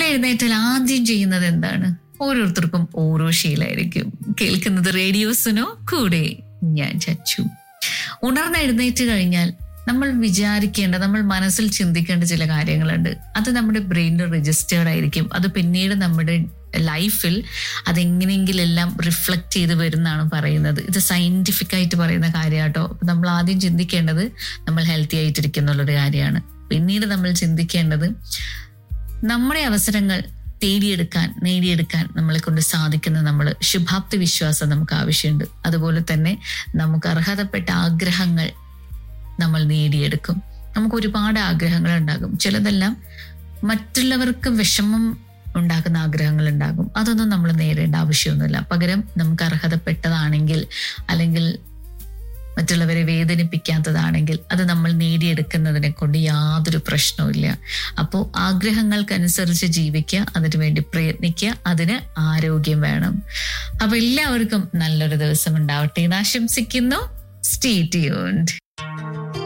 എഴുന്നേറ്റാൽ ആദ്യം ചെയ്യുന്നത് എന്താണ് ഓരോരുത്തർക്കും ഓരോ ശീലമായിരിക്കും കേൾക്കുന്നത് റേഡിയോസിനോ കൂടെ ഞാൻ ചച്ചു ഉണർന്നെഴുന്നേറ്റ് കഴിഞ്ഞാൽ നമ്മൾ വിചാരിക്കേണ്ട നമ്മൾ മനസ്സിൽ ചിന്തിക്കേണ്ട ചില കാര്യങ്ങളുണ്ട് അത് നമ്മുടെ ബ്രെയിനിൽ രജിസ്റ്റേർഡ് ആയിരിക്കും അത് പിന്നീട് നമ്മുടെ ലൈഫിൽ അതെങ്ങനെയെങ്കിലും എല്ലാം റിഫ്ലക്ട് ചെയ്ത് വരുന്നതാണ് പറയുന്നത് ഇത് സയന്റിഫിക് ആയിട്ട് പറയുന്ന കാര്യമാട്ടോ അപ്പൊ നമ്മൾ ആദ്യം ചിന്തിക്കേണ്ടത് നമ്മൾ ഹെൽത്തി ആയിട്ടിരിക്കുന്നുള്ളൊരു കാര്യമാണ് പിന്നീട് നമ്മൾ ചിന്തിക്കേണ്ടത് നമ്മുടെ അവസരങ്ങൾ തേടിയെടുക്കാൻ നേടിയെടുക്കാൻ നമ്മളെ കൊണ്ട് സാധിക്കുന്ന നമ്മൾ ശുഭാപ്തി വിശ്വാസം നമുക്ക് ആവശ്യമുണ്ട് അതുപോലെ തന്നെ നമുക്ക് അർഹതപ്പെട്ട ആഗ്രഹങ്ങൾ നമ്മൾ നേടിയെടുക്കും നമുക്ക് ഒരുപാട് ആഗ്രഹങ്ങൾ ഉണ്ടാകും ചിലതെല്ലാം മറ്റുള്ളവർക്ക് വിഷമം ഉണ്ടാക്കുന്ന ആഗ്രഹങ്ങൾ ഉണ്ടാകും അതൊന്നും നമ്മൾ നേടേണ്ട ആവശ്യമൊന്നുമില്ല പകരം നമുക്ക് അർഹതപ്പെട്ടതാണെങ്കിൽ അല്ലെങ്കിൽ മറ്റുള്ളവരെ വേദനിപ്പിക്കാത്തതാണെങ്കിൽ അത് നമ്മൾ നേടിയെടുക്കുന്നതിനെ കൊണ്ട് യാതൊരു പ്രശ്നവുമില്ല അപ്പോൾ ആഗ്രഹങ്ങൾക്കനുസരിച്ച് ജീവിക്കുക അതിനുവേണ്ടി പ്രയത്നിക്കുക അതിന് ആരോഗ്യം വേണം അപ്പൊ എല്ലാവർക്കും നല്ലൊരു ദിവസം ഉണ്ടാവട്ടെ എന്ന് ആശംസിക്കുന്നു സ്റ്റേ ട്യൂൺഡ്